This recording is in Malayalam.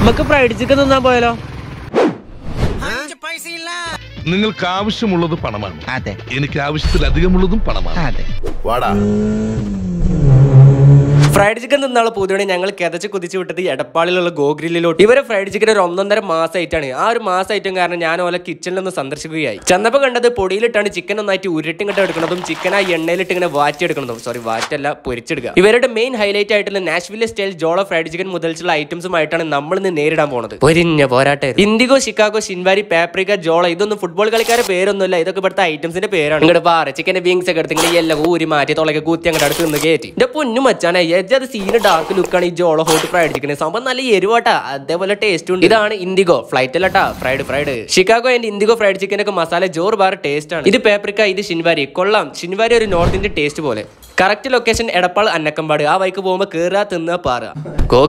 നമുക്ക് ഫ്രൈഡ് ചിക്കൻ തിന്നാൻ പോയാലോ നിങ്ങൾക്ക് ആവശ്യമുള്ളത് പണമാണ് അതെ എനിക്ക് ആവശ്യത്തിലധികമുള്ളതും പണമാണ് അതെ വാടാ ഫ്രൈഡ് ചിക്കൻ തിന്നാളെ പൂതിയോടെ ഞങ്ങൾ കിതച്ച് കുതിച്ച് വിട്ടത് എടപ്പാളിലുള്ള ഗോഗ്രില്ലിലോട്ട് ഇവരെ ഫ്രൈഡ് ചിക്കൻ ഒരു ഒന്നൊന്നര മാസമായിട്ടാണ് ആ ഒരു മാസമായിട്ടും കാരണം ഞാൻ ഓലെ കിച്ചണിലൊന്ന് സന്ദർശിക്കുകയായി ചെന്നപ്പോൾ കണ്ടത് പൊടിയിലിട്ടാണ് ചിക്കൻ ഒന്നായിട്ട് ഉരുട്ടി ഇങ്ങോട്ട് എടുക്കുന്നതും ചിക്കൻ ആ എണ്ണയിലിട്ട് ഇങ്ങനെ വാറ്റിയെടുക്കുന്നതും സോറി വാറ്റല്ല പൊരിച്ചെടുക്കുക ഇവരുടെ മെയിൻ ഹൈലൈറ്റ് ആയിട്ടുള്ള നാഷ്വില്ലെ സ്റ്റൈൽ ജോളോ ഫ്രൈഡ് ചിക്കൻ മുതലുള്ള ഐറ്റംസുമായിട്ടാണ് നമ്മൾ ഇന്ന് നേരിടാൻ പോണത് പൊരിഞ്ഞ പോരാട്ടെ ഇൻഡിഗോ ഷിക്കാഗോ ഷിൻവാരി പാപ്രിക ജോള ഇതൊന്നും ഫുട്ബോൾ കളിക്കാരുടെ പേരൊന്നുമില്ല ഇതൊക്കെ ഇവിടുത്തെ ഐറ്റംസിന്റെ പേരാണ് ഇങ്ങോട്ട് പാറ ചിക്കന്റെ വിങ്സ് ഒക്കെ എടുത്ത് ഇങ്ങനെ എല്ലാം ഊരി മാറ്റി തൊളക്കെ കൂത്തി അങ്ങോട്ട് അടുത്ത് നിന്ന് കയറ്റി എന്റെ പൊന്നു മച്ചാനെ അത് സീന് ഡാർക്ക് ലുക്കാണ് ഈ ജോളോ ഹോട്ട് ഫ്രൈഡ് ചിക്കൻ സംഭവം നല്ല എരിവാട്ടാ അതേപോലെ ടേസ്റ്റ് ഉണ്ട് ഇതാണ് ഇൻഡിഗോ ഫ്ലൈറ്റ് അല്ലട്ടാ fried fried Chicago and Indigo fried chicken ഒക്കെ മസാല ജോർ ബാർ ടേസ്റ്റ് ആണ് ഇത് പേപ്രിക്ക ഇത് ഷിൻവാരി കൊള്ളാം ഷിൻവാരി ഒരു നോർത്ത് ഇന്ത്യൻ ടേസ്റ്റ് പോലെ കറക്റ്റ് ലൊക്കേഷൻ എടപ്പാൾ അന്നക്കമ്പാട് ആ വൈക്ക് പോകുമ്പോൾ കേറുക തിന്നുക പാറുക ഗോ